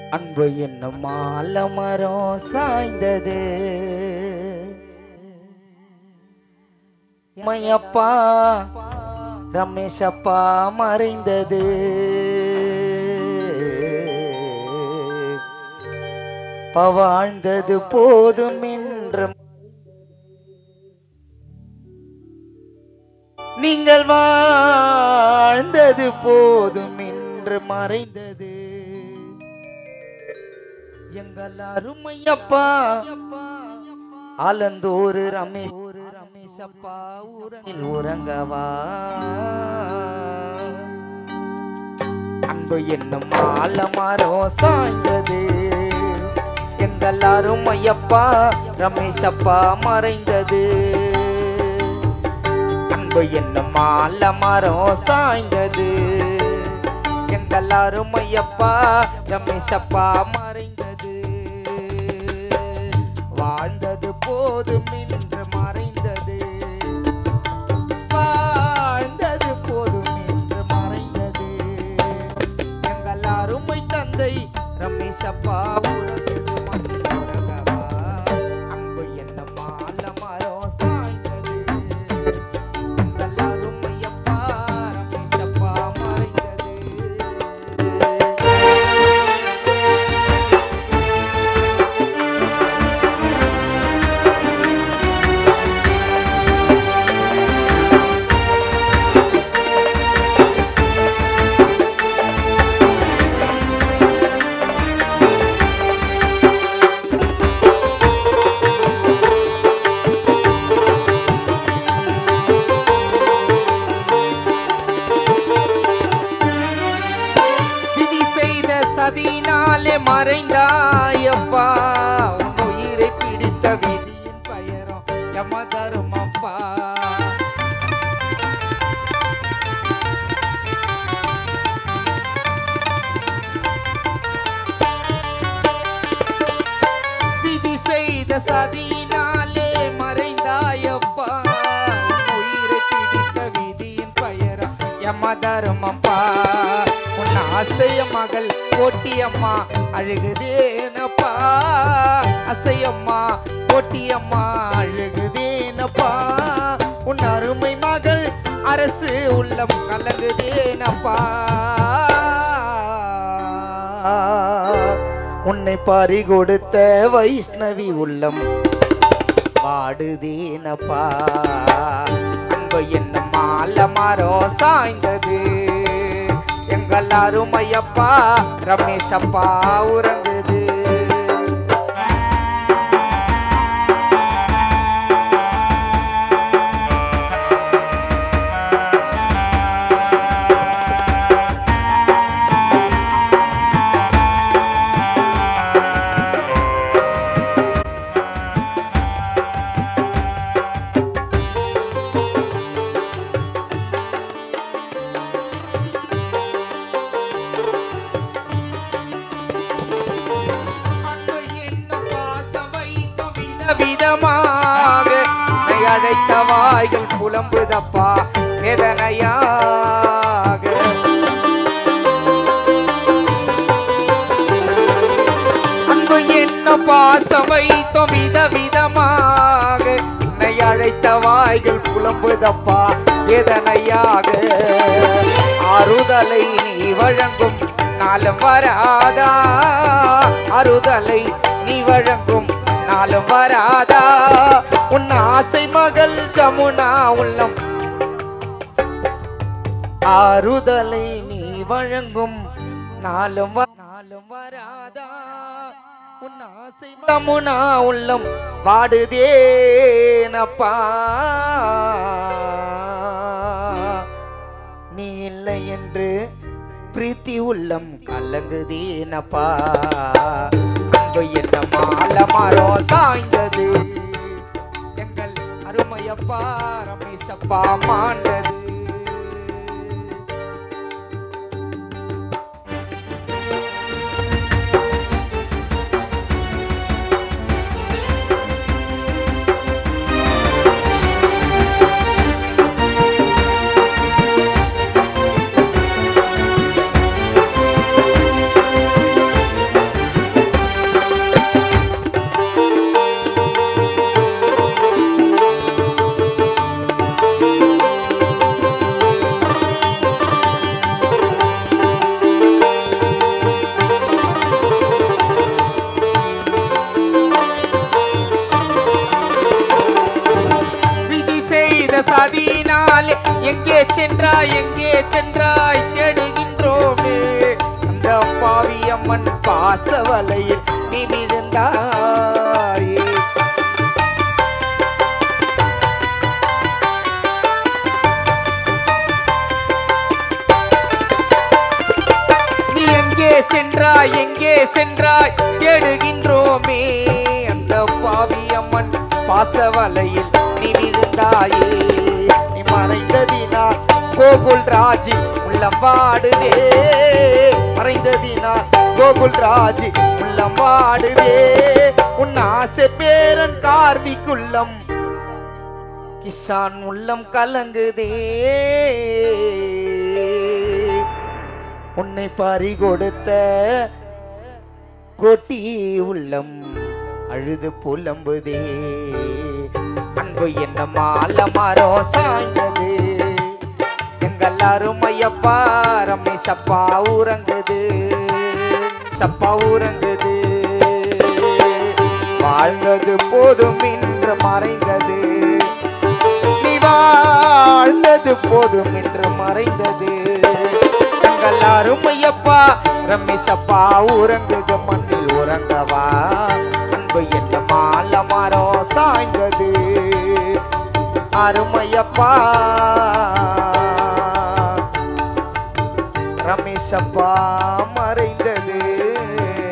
அன்பு என்னும் ஆலமரம் சாய்ந்தது மையப்பா ரமேஷ் அப்பா மறைந்தது பவாழ்ந்தது போதும் என்று நீங்கள் வாழ்ந்தது போதும் என்று மறைந்தது எங்கள் அருமையப்பா ஆலந்தூர் ரமேஷ் ஒரு ரமேஷ் அப்பா ஊரனில் உறங்கவா அன்பு என்னும் ஆலமரம் சாய்ந்தது எங்கள் அருமையப்பா ரமேஷ் அப்பா மறைந்தது அன்பு என்னும் ஆலமரம் சாய்ந்தது எங்கள் அருமையப்பா ரமேஷப்பா மறைந்தது வாழ்ந்தது போதும் என்று மறைந்தது வாழ்ந்தது போதும் என்று மறைந்தது எங்கள் அருமை தந்தை ரமேஷப்பா உறங்குது மண்ணில் உறங்கவா. அன்பு என்னும் ஆலமரம் சாய்ந்தது எங்கள் அருமையப்பா ரமேஷப்பா மறைந்தது விதி செய்த சதினாலே மறைந்தாயப்பா உன் உயிரை பிடித்த விதியின் பெயரும் யம தருமப்பா விதி செய்த சதியினாலே மறைந்தாயப்பா உன் உயிரை பிடித்த விதியின் பெயரா யம தருமப்பா உன் ஆசைய மகள் கோட்டியம்மா அழுகுதேனப்பா அசையம்மா கோட்டியம்மா அழுகுதேனப்பா உன் அருமை மகள் அரசு உள்ளம் கலங்குதேனப்பா உன்னை பறி கொடுத்த வைஷ்ணவி உள்ளம் பாடுதேனப்பா அன்பு என்ன மால மரம் சாய்ந்தது எங்கள் அருமையப்பா ரமேஷப்பா உறங்குது அன்பு என்னும் பாசம் வைத்தும் விதவிதமாக உன்னை அழைத்த வாய்கள் புலம்புதப்பா வேதனையாக அன்பு என்ன பாசம் வைத்தும் விதவிதமாக உன்னை அழைத்த வாய்கள் புலம்புதப்பா வேதனையாக ஆறுதலை நீ வழங்கும் நாளும் வராதா அறுதலை நீ வழங்கும் நாளும் வராதா உன் ஆசை மகள் ஜமுனா உள்ளம் ஆறுதலை நீ வழங்கும் நாளும் வ- நாளும் வராதா உன் ஆசை ஜமுனா உள்ளம் வாடுதேனப்பா நீ இல்லை என்று பிரீத்தி உள்ளம் கலங்குதேனப்பா அன்பு என்ன மால மரம் சாய்ந்தது எங்கள் அருமையப்பா ரமேஷப்பா மாண்டது சென்றாய் எங்கே சென்றாய் தேடுகின்றோமே அந்த பாவியம்மன் பாசவலையில் நீ விழுந்தாயே நீ எங்கே சென்றாய் எங்கே சென்றாய் தேடுகின்றோமே அந்த பாவியம்மன் பாசவலையில் நீ விழுந்தாயே நீ மறைந்ததினால் கோகுல் ராஜி உள்ளம் வாடுதே மறைந்ததினால் கோகுல் ராஜி உள்ளம் வாடுதே உன் ஆசை பேரன் கார்விக்குள்ளம் கிஷான் உள்ளம் கலங்குதே உன்னை பறி கொடுத்த கொட்டி உள்ளம் அழுது புலம்புதே அன்பு என்ன மால மரம் சாய்ந்தது எங்கள் அருமையப்பா ரமேஷப்பா உறங்குது சப்பா உறங்குது வாழ்ந்தது போதும் என்று மறைந்தது நீ வாழ்ந்தது போதும் என்று மறைந்தது தங்கள் அருமையப்பா ரமேஷப்பா உறங்குது மண்ணில் உறங்கவா அன்பு என்ன மால மரம் சாய்ந்தது அருமையப்பா ரமேஷப்பா மறைந்தது